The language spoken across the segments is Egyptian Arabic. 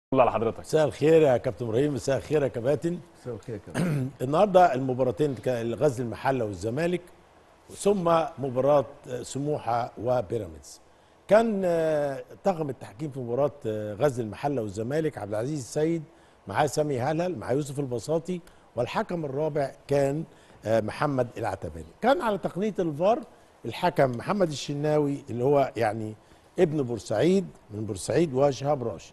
الله على حضرتك مساء الخير يا كابتن ابراهيم مساء الخير يا كباتن مساء الخير يا كابتن النهارده المباراتين كان غزل المحله والزمالك ثم مباراه سموحه وبيراميدز كان آه، طاقم التحكيم في مباراه آه، غزل المحله والزمالك عبد العزيز السيد معاه سامي هلهل مع يوسف البساطي والحكم الرابع كان آه، محمد العتباني كان على تقنيه الفار الحكم محمد الشناوي اللي هو يعني ابن بورسعيد من بورسعيد وشهاب راشد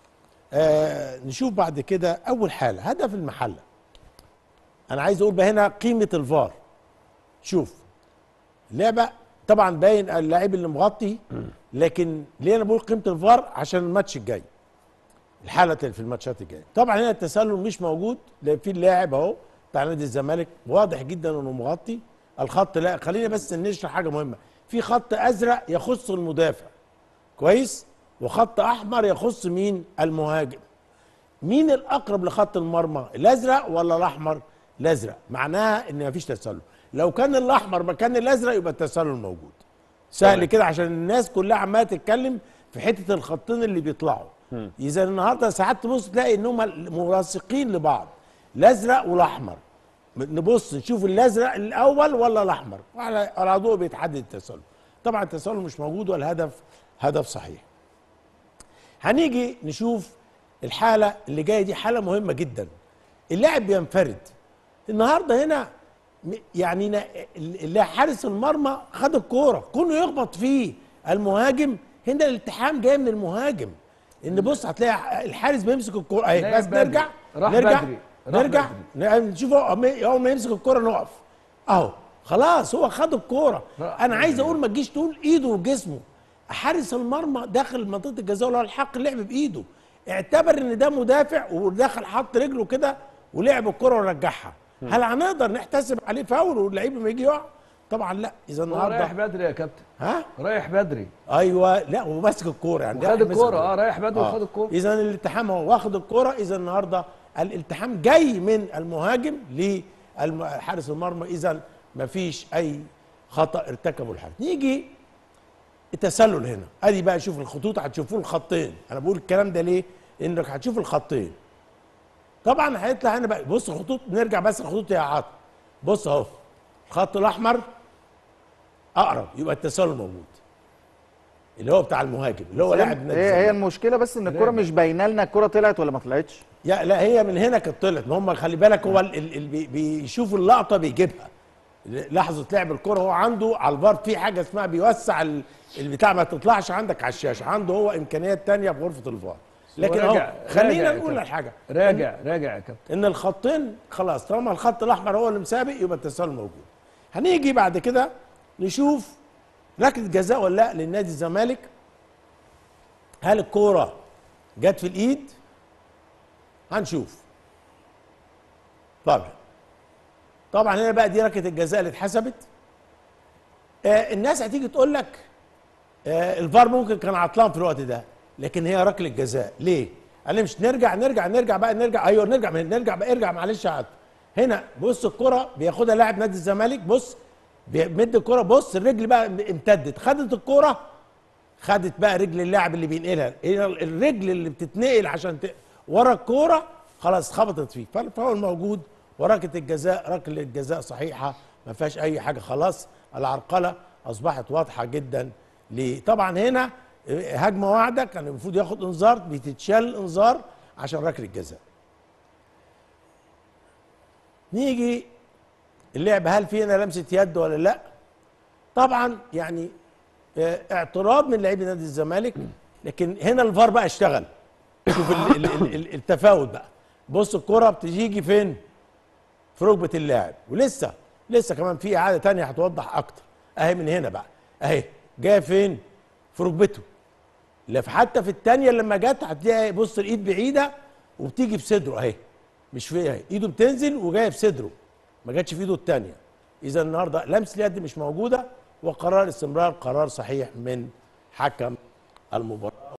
آه نشوف بعد كده اول حاله هدف المحله انا عايز اقول بقى هنا قيمه الفار شوف اللعبه طبعا باين اللاعب اللي مغطي لكن ليه انا بقول قيمه الفار عشان الماتش الجاي الحاله اللي في الماتشات الجايه طبعا هنا التسلل مش موجود لان في اللاعب اهو بتاع نادي الزمالك واضح جدا انه مغطي الخط لا خلينا بس نشرح حاجه مهمه في خط ازرق يخص المدافع كويس وخط احمر يخص مين المهاجم مين الاقرب لخط المرمى الازرق ولا الاحمر الازرق معناها ان مفيش تسلل لو كان الاحمر مكان الازرق يبقى التسلل موجود سهل تمام. كده عشان الناس كلها عماله تتكلم في حته الخطين اللي بيطلعوا اذا النهارده ساعات تبص تلاقي ان هم ملاصقين لبعض الازرق والاحمر نبص نشوف الازرق الاول ولا الاحمر وعلى على ضوء بيتحدد التسلل طبعا التسلل مش موجود والهدف هدف صحيح هنيجي نشوف الحاله اللي جايه دي حاله مهمه جدا اللاعب بينفرد النهارده هنا م- يعني نا- اللي حارس المرمى خد الكوره كونه يخبط فيه المهاجم هنا الالتحام جاي من المهاجم ان بص هتلاقي الحارس بيمسك الكوره اهي لعب بس بدري. نرجع راح نرجع بدري. راح نرجع ن- نشوف هو اول ما يمسك الكوره نقف اهو خلاص هو خد الكوره راح انا عايز اقول ما تجيش تقول ايده وجسمه حارس المرمى داخل منطقه الجزاء ولا الحق اللعب بايده اعتبر ان ده مدافع ودخل حط رجله كده ولعب الكره ورجعها هل هنقدر نحتسب عليه فاول واللعيب لما يجي يقع طبعا لا اذا هو رايح النهارده بدري يا كابتن ها رايح بدري ايوه لا هو ماسك الكوره يعني ده وخد ماسك الكوره اه رايح بدري وخد الكوره اذا الالتحام هو واخد الكوره اذا النهارده الالتحام جاي من المهاجم لحارس المرمى اذا ما فيش اي خطا ارتكبه الحارس نيجي التسلل هنا ادي بقى شوف الخطوط هتشوفوا الخطين انا بقول الكلام ده ليه انك هتشوف الخطين طبعا هيطلع هنا بقى بص الخطوط نرجع بس الخطوط يا عاطف بص اهو الخط الاحمر اقرب يبقى التسلل موجود اللي هو بتاع المهاجم اللي هو لاعب نادي هي هي الزمالك. المشكله بس ان الكره مش باينه لنا الكره طلعت ولا ما طلعتش يا لا هي من هنا كانت طلعت ما هم خلي بالك هو اللي بيشوف اللقطه بيجيبها لحظه لعب الكره هو عنده على الفار في حاجه اسمها بيوسع ال- البتاع ما تطلعش عندك على الشاشه عنده هو امكانيات تانية في غرفه الفار لكن اهو راجع- خلينا راجع يا نقول كابتن. الحاجه راجع راجع يا كابتن ان الخطين خلاص طالما الخط الاحمر هو اللي مسابق يبقى التسلل موجود هنيجي بعد كده نشوف ركله جزاء ولا لا للنادي الزمالك هل الكوره جت في الايد هنشوف طبعا طبعا هنا بقى دي ركله الجزاء اللي اتحسبت آه الناس هتيجي تقول لك آه الفار ممكن كان عطلان في الوقت ده لكن هي ركله جزاء ليه؟ قال لي مش نرجع نرجع نرجع بقى نرجع ايوه نرجع نرجع بقى ارجع معلش يا عطل هنا بص الكره بياخدها لاعب نادي الزمالك بص بيمد الكره بص الرجل بقى امتدت خدت الكره خدت بقى رجل اللاعب اللي بينقلها هنا الرجل اللي بتتنقل عشان ت... ورا الكوره خلاص خبطت فيه فالفاول موجود وركله الجزاء ركله الجزاء صحيحه ما فيهاش اي حاجه خلاص العرقله اصبحت واضحه جدا ليه طبعا هنا هجمه واحده كان المفروض ياخد انذار بتتشال الانذار عشان ركله الجزاء نيجي اللعب هل في هنا لمسه يد ولا لا طبعا يعني آه، اعتراض من لاعبي نادي الزمالك لكن هنا الفار بقى اشتغل شوف ال- ال- ال- ال- التفاوت بقى بص الكره بتيجي فين في ركبه اللاعب ولسه لسه كمان في اعاده تانية هتوضح اكتر اهي من هنا بقى اهي جايه فين في ركبته لا في- حتى في الثانيه لما جت هتلاقي بص الايد بعيده وبتيجي في صدره اهي مش في اهي ايده بتنزل وجايه في صدره ما جاتش في ايده الثانيه اذا النهارده لمس اليد مش موجوده وقرار استمرار قرار صحيح من حكم المباراه